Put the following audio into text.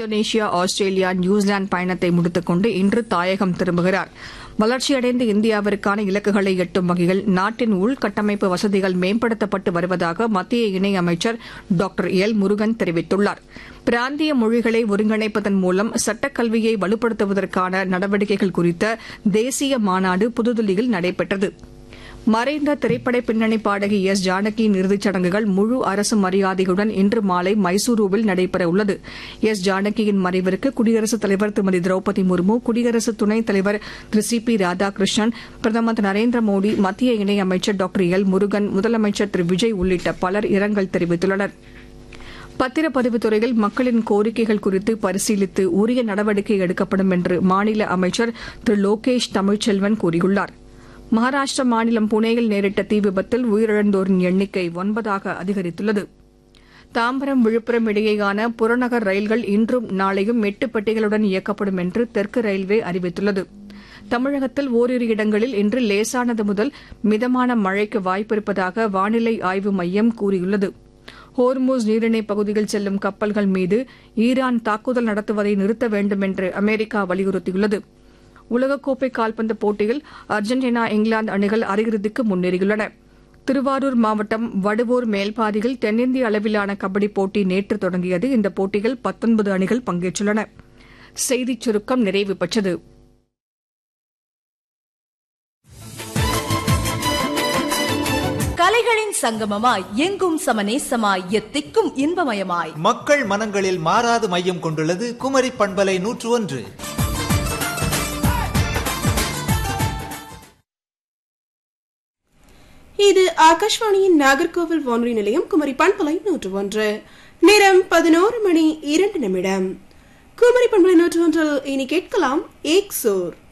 Indonesia Australia New Zealand பயணத்தை முடித்துக் கொண்டு இன்று தாயகம் திரும்புகிறார் வளர்ச்சியடைந்த இந்தியாவிற்கான இலக்குகளை எட்டும் வகையில் நாட்டின் உள்கட்டமைப்பு வசதிகள் மேம்படுத்தப்பட்டு வருவதாக மத்திய இணையமைச்சர் டாக்டர் எல் முருகன் தெரிவித்துள்ளார் பிராந்திய மொழிகளை ஒருங்கிணைப்பதன் மூலம் சட்டக்கல்வியை வலுப்படுத்துவதற்கான நடவடிக்கைகள் குறித்த தேசிய மாநாடு புதுதில்லியில் நடைபெற்றது மறைந்த திரைப்பட பின்னணி பாடகி எஸ் ஜானகியின் இறுதிச் சடங்குகள் முழு அரசு மரியாதையுடன் இன்று மாலை மைசூருவில் நடைபெறவுள்ளது எஸ் ஜானகியின் மறைவிற்கு குடியரசுத் தலைவர் திருமதி திரௌபதி முர்மு குடியரசு துணைத் தலைவர் திரு சி பி ராதாகிருஷ்ணன் பிரதமர் திரு நரேந்திர மோடி மத்திய இணையமைச்சர் டாக்டர் எல் முருகன் முதலமைச்சர் திரு விஜய் உள்ளிட்ட பலர் இரங்கல் தெரிவித்துள்ளனா் பத்திரப்பதிவுத் துறையில் மக்களின் கோரிக்கைகள் குறித்து பரிசீலித்து உரிய நடவடிக்கை எடுக்கப்படும் என்று மாநில அமைச்சர் திரு லோகேஷ் தமிழ்ச்செல்வன் கூறியுள்ளார் மகாராஷ்டிர மாநிலம் புனேயில் நேரிட்ட தீ விபத்தில் உயிரிழந்தோரின் எண்ணிக்கை ஒன்பதாக அதிகரித்துள்ளது தாம்பரம் விழுப்புரம் இடையேயான புறநகர் ரயில்கள் இன்றும் நாளையும் எட்டு பெட்டிகளுடன் இயக்கப்படும் என்று தெற்கு ரயில்வே அறிவித்துள்ளது தமிழகத்தில் ஓரிரு இடங்களில் இன்று லேசானது முதல் மிதமான மழைக்கு வாய்ப்பிருப்பதாக வானிலை ஆய்வு மையம் கூறியுள்ளது ஹோர்மூஸ் நீரிணைப் பகுதியில் செல்லும் கப்பல்கள் மீது ஈரான் தாக்குதல் நடத்துவதை நிறுத்த வேண்டும் என்று அமெரிக்கா வலியுறுத்தியுள்ளது உலகக்கோப்பை கால்பந்து போட்டியில் அர்ஜென்டினா இங்கிலாந்து அணிகள் அரையிறுதிக்கு முன்னேறியுள்ளன திருவாரூர் மாவட்டம் வடுவூர் மேல்பாதியில் தென்னிந்திய அளவிலான கபடி போட்டி நேற்று தொடங்கியது இந்த போட்டியில் பத்தொன்பது அணிகள் பங்கேற்றுள்ளன செய்திச் சுருக்கம் நிறைவு பெற்றது கலைகளின் சங்கமமாய் எங்கும் சமநேசமாய் எத்திக்கும் இன்பமயமாய் மக்கள் மனங்களில் மாறாது மையம் கொண்டுள்ளது குமரி பண்பலை நூற்று ஒன்று இது ஆகாஷ்வாணியின் நாகர்கோவில் வானொலி நிலையம் குமரி பண்பலை நூற்று ஒன்று நேரம் பதினோரு மணி இரண்டு நிமிடம் குமரி பண்பலை நூற்று ஒன்றில் இனி கேட்கலாம் ஏக் சோர்